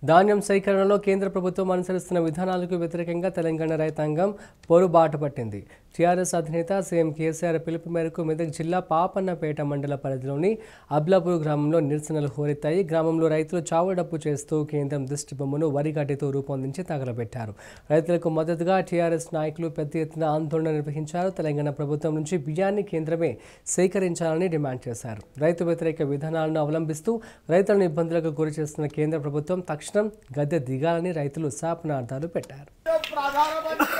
ధాన్యం సేకరణలో కేంద్ర ప్రభుత్వం అనుసరిస్తున్న విధానాలకు వ్యతిరేకంగా తెలంగాణ రైతాంగం పోరుబాట పట్టింది టీఆర్ఎస్ అధినేత సీఎం కేసీఆర్ పిలుపు మేరకు మెదక్ జిల్లా పాపన్నపేట మండల పరిధిలోని అబ్లాపూర్ గ్రామంలో నిరసనలు హోరెత్తాయి గ్రామంలో రైతులు చావుడప్పు చేస్తూ కేంద్రం దిష్టి బొమ్మను వరిగడ్డితో రూపొందించి తగలబెట్టారు రైతులకు మద్దతుగా టీఆర్ఎస్ నాయకులు పెద్ద ఎత్తున ఆందోళన నిర్వహించారు తెలంగాణ ప్రభుత్వం నుంచి బియ్యాన్ని కేంద్రమే సేకరించాలని డిమాండ్ చేశారు రైతు వ్యతిరేక విధానాలను అవలంబిస్తూ రైతులను ఇబ్బందులకు గురి చేస్తున్న కేంద్ర ప్రభుత్వం తక్షణం గద్దె దిగాలని రైతులు శాపనార్థాలు పెట్టారు ప్రధానమంత్రి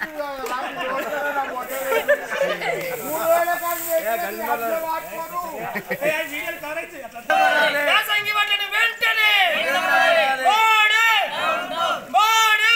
మూడు వేల కాదు వాడుకోరు యాసంగి పంటను వెంటనే మోడీ! మోడీ!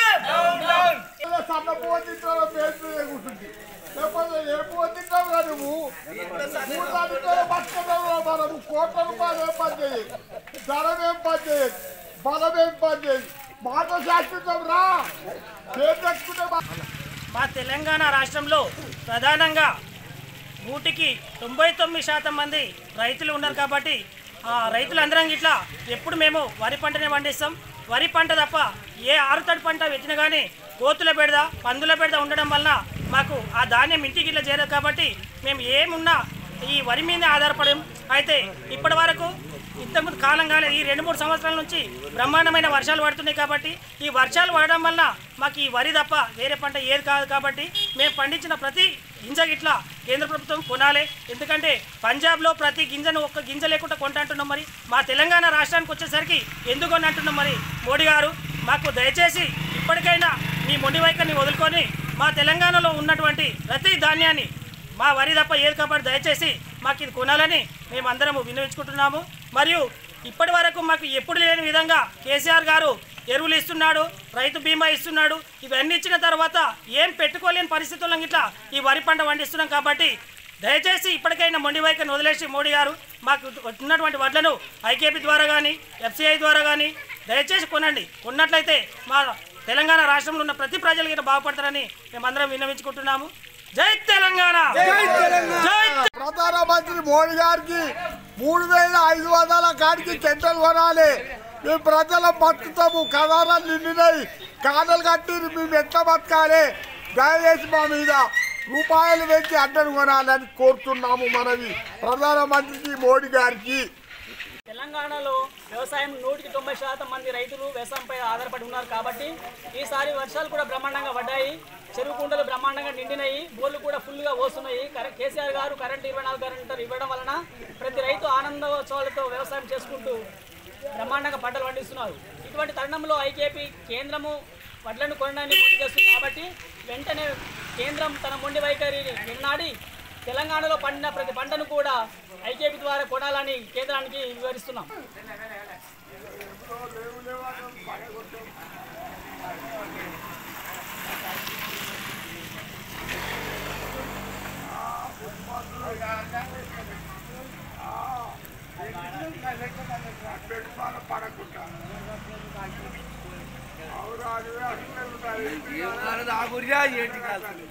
సన్న పువ్వు తింటారో పేరు కూర్చుంది లేకపోతే ఏ పువ్వు తింటావు కదా నువ్వు మూడు దానితో బతుకుతావు మనము కోట్ల రూపాయలు ఏం పని చేయి ధనం ఏం పని చేయి బలం ఏం పని చేయి మాట శాస్త్రం రా పేరు తెచ్చుకుంటే బా- మా తెలంగాణ రాష్ట్రంలో ప్రధానంగా నూటికి తొంభై తొమ్మిది శాతం మంది రైతులు ఉన్నారు కాబట్టి ఆ రైతులందరం ఇట్లా ఎప్పుడు మేము వరి పంటనే పండిస్తాం వరి పంట తప్ప ఏ ఆరుతడి పంట పెట్టినా కానీ కోతుల బెడద పందుల బెడద ఉండడం వలన మాకు ఆ ధాన్యం ఇంటికి ఇట్లా చేరదు కాబట్టి మేము ఏమున్నా ఈ వరి మీదే ఆధారపడం అయితే ఇప్పటి వరకు ఇంతకుముందు కాలం కాలేదు ఈ రెండు మూడు సంవత్సరాల నుంచి బ్రహ్మాండమైన వర్షాలు పడుతున్నాయి కాబట్టి ఈ వర్షాలు పడడం వల్ల మాకు ఈ వరి తప్ప వేరే పంట ఏది కాదు కాబట్టి మేము పండించిన ప్రతి గింజ గిట్లా కేంద్ర ప్రభుత్వం కొనాలి ఎందుకంటే పంజాబ్లో ప్రతి గింజను ఒక్క గింజ లేకుండా కొంటంటున్నాం మరి మా తెలంగాణ రాష్ట్రానికి వచ్చేసరికి ఎందుకు కొని అంటున్నాం మరి మోడీ గారు మాకు దయచేసి ఇప్పటికైనా మీ మొండి వైఖరిని వదులుకొని మా తెలంగాణలో ఉన్నటువంటి ప్రతి ధాన్యాన్ని మా వరి తప్ప ఏది కాబట్టి దయచేసి మాకు ఇది కొనాలని మేమందరము విన్నవించుకుంటున్నాము మరియు ఇప్పటి వరకు మాకు ఎప్పుడు లేని విధంగా కేసీఆర్ గారు ఎరువులు ఇస్తున్నాడు రైతు బీమా ఇస్తున్నాడు ఇవన్నీ ఇచ్చిన తర్వాత ఏం పెట్టుకోలేని పరిస్థితుల్లో ఇట్లా ఈ వరి పంట పండిస్తున్నాం కాబట్టి దయచేసి ఇప్పటికైనా మొండి వైఖరిని వదిలేసి మోడీ గారు మాకు ఉన్నటువంటి వడ్లను ఐకేపీ ద్వారా కానీ ఎఫ్సిఐ ద్వారా కానీ దయచేసి కొనండి కొన్నట్లయితే మా తెలంగాణ రాష్ట్రంలో ఉన్న ప్రతి ప్రజలు గిట్ట బాగుపడతారని మేమందరం విన్నవించుకుంటున్నాము జై తెలంగాణ జై ప్రధానమంత్రి మోడీ గారికి మూడు వేల ఐదు వందల కాడికి చెంటలు కొనాలి మేము ప్రజల బతుకుతాము కథాలు నిండినాయి కాడలు కట్టి మేము ఎట్లా బతకాలి దయచేసి మా మీద రూపాయలు పెంచి అడ్డను కొనాలని కోరుతున్నాము మనవి ప్రధానమంత్రికి మోడీ గారికి తెలంగాణలో వ్యవసాయం నూటికి తొంభై శాతం మంది రైతులు వ్యవసాయంపై ఆధారపడి ఉన్నారు కాబట్టి ఈసారి వర్షాలు కూడా బ్రహ్మాండంగా పడ్డాయి చెరువు కుంటలు బ్రహ్మాండంగా నిండినాయి బోర్లు కూడా ఫుల్గా పోస్తున్నాయి కరె- కేసీఆర్ గారు కరెంట్ ఇరవై నాలుగు గంటలు ఇవ్వడం వలన ప్రతి రైతు ఆనందోత్సవాలతో వ్యవసాయం చేసుకుంటూ బ్రహ్మాండంగా పంటలు పండిస్తున్నారు ఇటువంటి తరుణంలో ఐకేపీ కేంద్రము వడ్లను కొనడాన్ని మొండి చేస్తుంది కాబట్టి వెంటనే కేంద్రం తన మొండి వైఖరిని విన్నాడి తెలంగాణలో పండిన ప్రతి పంటను కూడా ఐకేపీ ద్వారా కొనాలని కేంద్రానికి వివరిస్తున్నాం పడకుండా ఆ గురియా ఏంటి కాదు